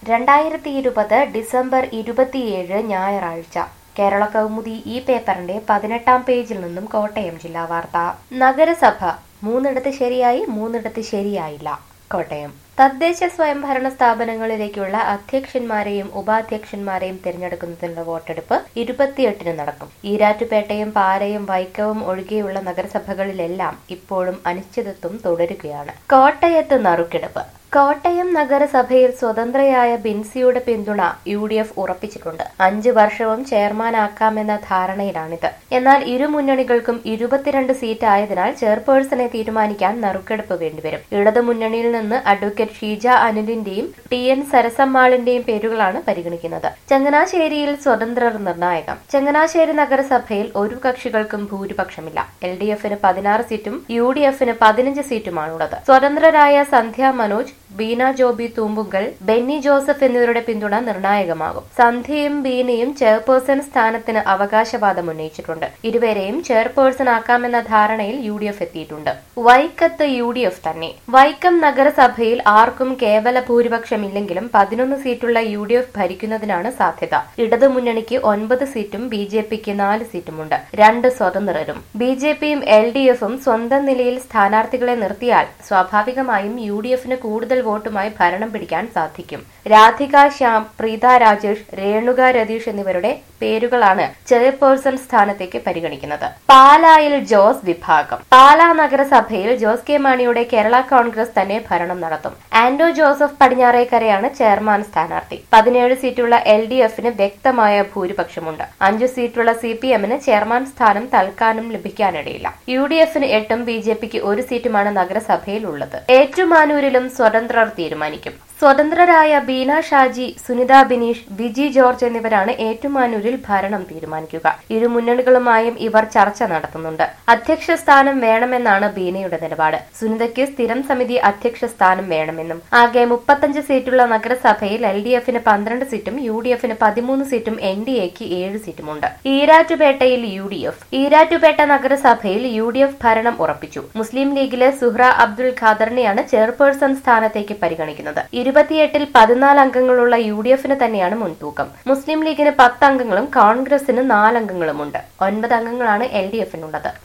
രണ്ടായിരത്തി ഇരുപത് ഡിസംബർ ഇരുപത്തിയേഴ് ഞായറാഴ്ച കേരള കൗമുദി ഈ പേപ്പറിന്റെ പതിനെട്ടാം പേജിൽ നിന്നും കോട്ടയം ജില്ലാ വാർത്ത നഗരസഭ മൂന്നിടത്ത് ശരിയായി മൂന്നിടത്ത് ശരിയായില്ല കോട്ടയം തദ്ദേശ സ്വയംഭരണ സ്ഥാപനങ്ങളിലേക്കുള്ള അധ്യക്ഷന്മാരെയും ഉപാധ്യക്ഷന്മാരെയും തിരഞ്ഞെടുക്കുന്നതിനുള്ള വോട്ടെടുപ്പ് ഇരുപത്തിയെട്ടിന് നടക്കും ഈരാറ്റുപേട്ടയും പാലയും വൈക്കവും ഒഴികെയുള്ള നഗരസഭകളിലെല്ലാം ഇപ്പോഴും അനിശ്ചിതത്വം തുടരുകയാണ് കോട്ടയത്ത് നറുക്കെടുപ്പ് കോട്ടയം നഗരസഭയിൽ സ്വതന്ത്രയായ ബിൻസിയുടെ പിന്തുണ യു ഡി എഫ് ഉറപ്പിച്ചിട്ടുണ്ട് അഞ്ച് വർഷവും ചെയർമാനാക്കാമെന്ന ധാരണയിലാണിത് എന്നാൽ ഇരു മുന്നണികൾക്കും ഇരുപത്തിരണ്ട് സീറ്റ് ആയതിനാൽ ചെയർപേഴ്സണെ തീരുമാനിക്കാൻ നറുക്കെടുപ്പ് വേണ്ടിവരും ഇടതു മുന്നണിയിൽ നിന്ന് അഡ്വക്കേറ്റ് ഷീജ അനിലിന്റെയും ടി എൻ സരസമ്മാളിന്റെയും പേരുകളാണ് പരിഗണിക്കുന്നത് ചങ്ങനാശ്ശേരിയിൽ സ്വതന്ത്രർ നിർണായകം ചങ്ങനാശ്ശേരി നഗരസഭയിൽ ഒരു കക്ഷികൾക്കും ഭൂരിപക്ഷമില്ല എൽ ഡി എഫിന് പതിനാറ് സീറ്റും യു ഡി എഫിന് പതിനഞ്ച് സീറ്റുമാണുള്ളത് സ്വതന്ത്രരായ സന്ധ്യ മനോജ് ബീന ജോബി തൂമ്പുങ്കൽ ബെന്നി ജോസഫ് എന്നിവരുടെ പിന്തുണ നിർണായകമാകും സന്ധ്യയും ബീനയും ചെയർപേഴ്സൺ സ്ഥാനത്തിന് അവകാശവാദം ഉന്നയിച്ചിട്ടുണ്ട് ഇരുവരെയും ചെയർപേഴ്സൺ ആക്കാമെന്ന ധാരണയിൽ യു ഡി എഫ് എത്തിയിട്ടുണ്ട് വൈക്കത്ത് യു ഡി എഫ് തന്നെ വൈക്കം നഗരസഭയിൽ ആർക്കും കേവല ഭൂരിപക്ഷമില്ലെങ്കിലും പതിനൊന്ന് സീറ്റുള്ള യു ഡി എഫ് ഭരിക്കുന്നതിനാണ് സാധ്യത ഇടതുമുന്നണിക്ക് ഒൻപത് സീറ്റും ബി ജെ പിക്ക് നാല് സീറ്റുമുണ്ട് രണ്ട് സ്വതന്ത്രരും ബി ജെ പിയും എൽ ഡി എഫും സ്വന്തം നിലയിൽ സ്ഥാനാർത്ഥികളെ നിർത്തിയാൽ സ്വാഭാവികമായും യു ഡി എഫിന് കൂടുതൽ വോട്ടുമായി ഭരണം പിടിക്കാൻ സാധിക്കും രാധിക ശ്യാം പ്രീത രാജേഷ് രേണുക രതീഷ് എന്നിവരുടെ പേരുകളാണ് ചെയർപേഴ്സൺ സ്ഥാനത്തേക്ക് പരിഗണിക്കുന്നത് പാലായിൽ ജോസ് വിഭാഗം പാലാ നഗരസഭയിൽ ജോസ് കെ മാണിയുടെ കേരള കോൺഗ്രസ് തന്നെ ഭരണം നടത്തും ആന്റോ ജോസഫ് പടിഞ്ഞാറേക്കരയാണ് ചെയർമാൻ സ്ഥാനാർത്ഥി പതിനേഴ് സീറ്റുള്ള എൽ ഡി എഫിന് വ്യക്തമായ ഭൂരിപക്ഷമുണ്ട് അഞ്ചു സീറ്റുള്ള സി പി എമ്മിന് ചെയർമാൻ സ്ഥാനം തൽക്കാലം ലഭിക്കാനിടയില്ല യു ഡി എഫിന് എട്ടും ബി ജെ പിക്ക് ഒരു സീറ്റുമാണ് നഗരസഭയിൽ ഉള്ളത് ഏറ്റുമാനൂരിലും സ്വതന്ത്രർ തീരുമാനിക്കും സ്വതന്ത്രരായ ബീന ഷാജി സുനിത ബിനീഷ് വിജി ജോർജ് എന്നിവരാണ് ഏറ്റുമാനൂരിൽ ഭരണം തീരുമാനിക്കുക ഇരു മുന്നണികളുമായും ഇവർ ചർച്ച നടത്തുന്നുണ്ട് അധ്യക്ഷ സ്ഥാനം വേണമെന്നാണ് ബീനയുടെ നിലപാട് സുനിതയ്ക്ക് സ്ഥിരം സമിതി അധ്യക്ഷ സ്ഥാനം വേണമെന്നും ആകെ മുപ്പത്തഞ്ച് സീറ്റുള്ള നഗരസഭയിൽ എൽ ഡി എഫിന് പന്ത്രണ്ട് സീറ്റും യു ഡി എഫിന് പതിമൂന്ന് സീറ്റും എൻ ഡി എക്ക് ഏഴ് സീറ്റുമുണ്ട് ഈരാറ്റുപേട്ടയിൽ യു ഡി എഫ് ഈരാറ്റുപേട്ട നഗരസഭയിൽ യു ഡി എഫ് ഭരണം ഉറപ്പിച്ചു മുസ്ലിം ലീഗിലെ സുഹ്ര അബ്ദുൽ ഖാദറിനെയാണ് ചെയർപേഴ്സൺ സ്ഥാനത്തേക്ക് പരിഗണിക്കുന്നത് ഇരുപത്തിയെട്ടിൽ പതിനാല് അംഗങ്ങളുള്ള യു ഡി എഫിന് തന്നെയാണ് മുൻതൂക്കം മുസ്ലിം ലീഗിന് പത്ത് അംഗങ്ങളും കോൺഗ്രസിന് നാല് അംഗങ്ങളുമുണ്ട് ഒൻപത് അംഗങ്ങളാണ് എൽ ഡി എഫിനുള്ളത്